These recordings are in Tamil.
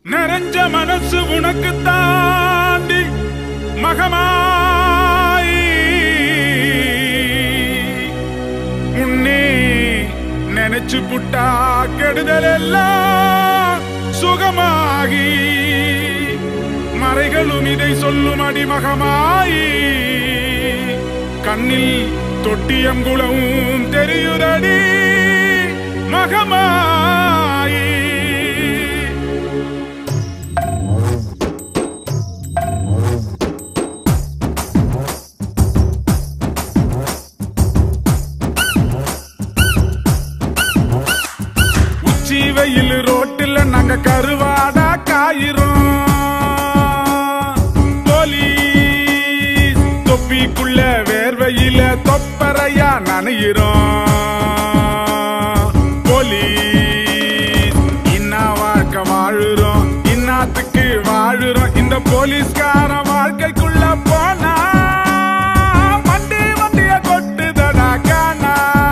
நிறைஞ்ச மனசு உனக்கு தாண்டி மகமாயி உன்னே நினைச்சு புட்டா கெடுதல் எல்லாம் சுகமாகி மறைகளும் இதை சொல்லும் அடிமகமாயி கண்ணில் தொட்டியங்குளவும் தெரியுதடி மகமாயி உச்சி வெயில் ரோட்டில் நாங்க கருவாடா காயிரும் போலீஸ் தொப்பிக்குள்ள வேர்வையில தொப்பரையா நனையிறோம் போலீஸ் இன்னா வாழ்க்கை வாழுறோம் இன்னாத்துக்கு வாழுறோம் இந்த போலீஸ்கார வாழ்க்கைக்குள்ள போனா வண்டி வண்டிய கொட்டுதடா காணா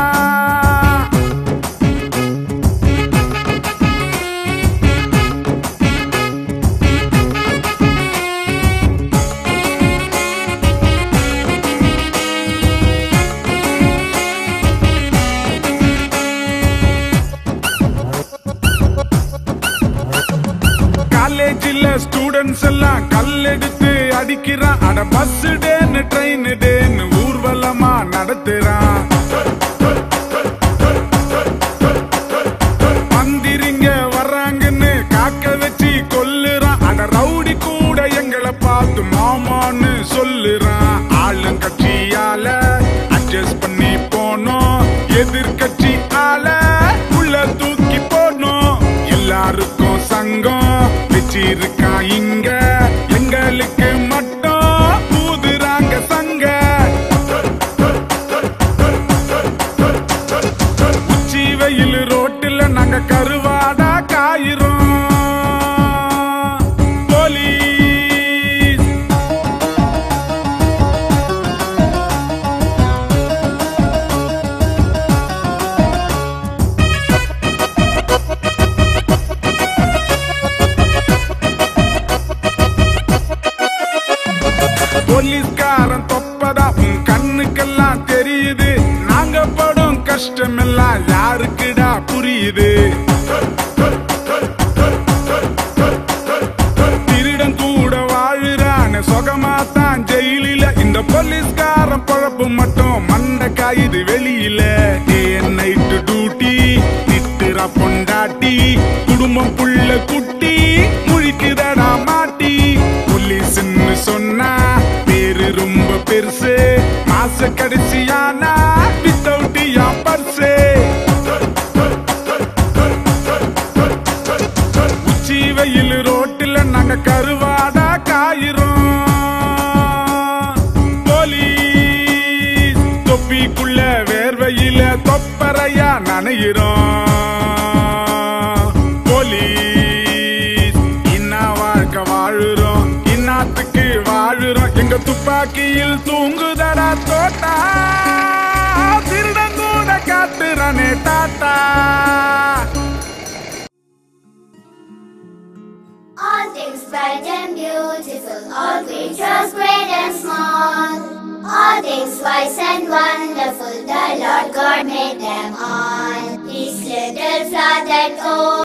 காலேஜில் ஸ்டூடெண்ட்ஸ் எல்லாம் கல்லெடுத்து அடிக்கிறான் அட பஸ் டேன்னு ட்ரெயின் டேன்னு ஊர்வலமா நடத்துறான் மந்திரிங்க வர்றாங்கன்னு காக்க வச்சு கொல்லுறான் அட ரவுடி கூட எங்களை பார்த்து மாமான்னு சொல்லுறான் ஆளுங்கட்சியால அட்ஜஸ்ட் பண்ணி போனோம் எதிர்கட்சி ஆல உள்ள தூக்கி போனோம் எல்லாருக்கும் சங்கம் வச்சிருக்கான் இங்க எங்களுக்கு மட்டும் ஊதுறாங்க சங்க உச்சி வெயில் ரோட்டில் நாங்க கருவாடா காயிரும் போலீஸ் போலீஸ்காரன் தொப்பதா உன் கண்ணுக்கெல்லாம் தெரியுது நாங்க படும் கஷ்டம் எல்லாம் யாருக்குடா புரியுது திருடன் கூட வாழுறான சுகமா தான் ஜெயிலில இந்த போலீஸ்காரன் பழப்பு மட்டும் மண்ட காயுது வெளியில டே நைட்டு டியூட்டி திட்டுற பொண்டாட்டி குடும்பம் புள்ள குட்டி முழிக்குதடா மாட்டி போலீஸ்ன்னு சொன்னா பேரு ரொம்ப பெருசு மாச கடைசியானா வித்தவுட் என் பர்ஸு உச்சி வெயில் ரோட்டில் நாங்க கருவாடா காயிரும் போலீஸ் தொப்பிக்குள்ள வேர்வையில தொப்பரையா நனையிறோம் போலீஸ் இன்னா வாழ்க்கை வாழுறோம் இன்னாத்துக்கு வாழுறோம் எங்க துப்பாக்கியில் தூங்குதடா தோட்டா திருடன் கூட காட்டுறானே டாட்டா All things bright and beautiful, all creatures great and small. All things wise and wonderful, the Lord God made them all. Each little flower that oh.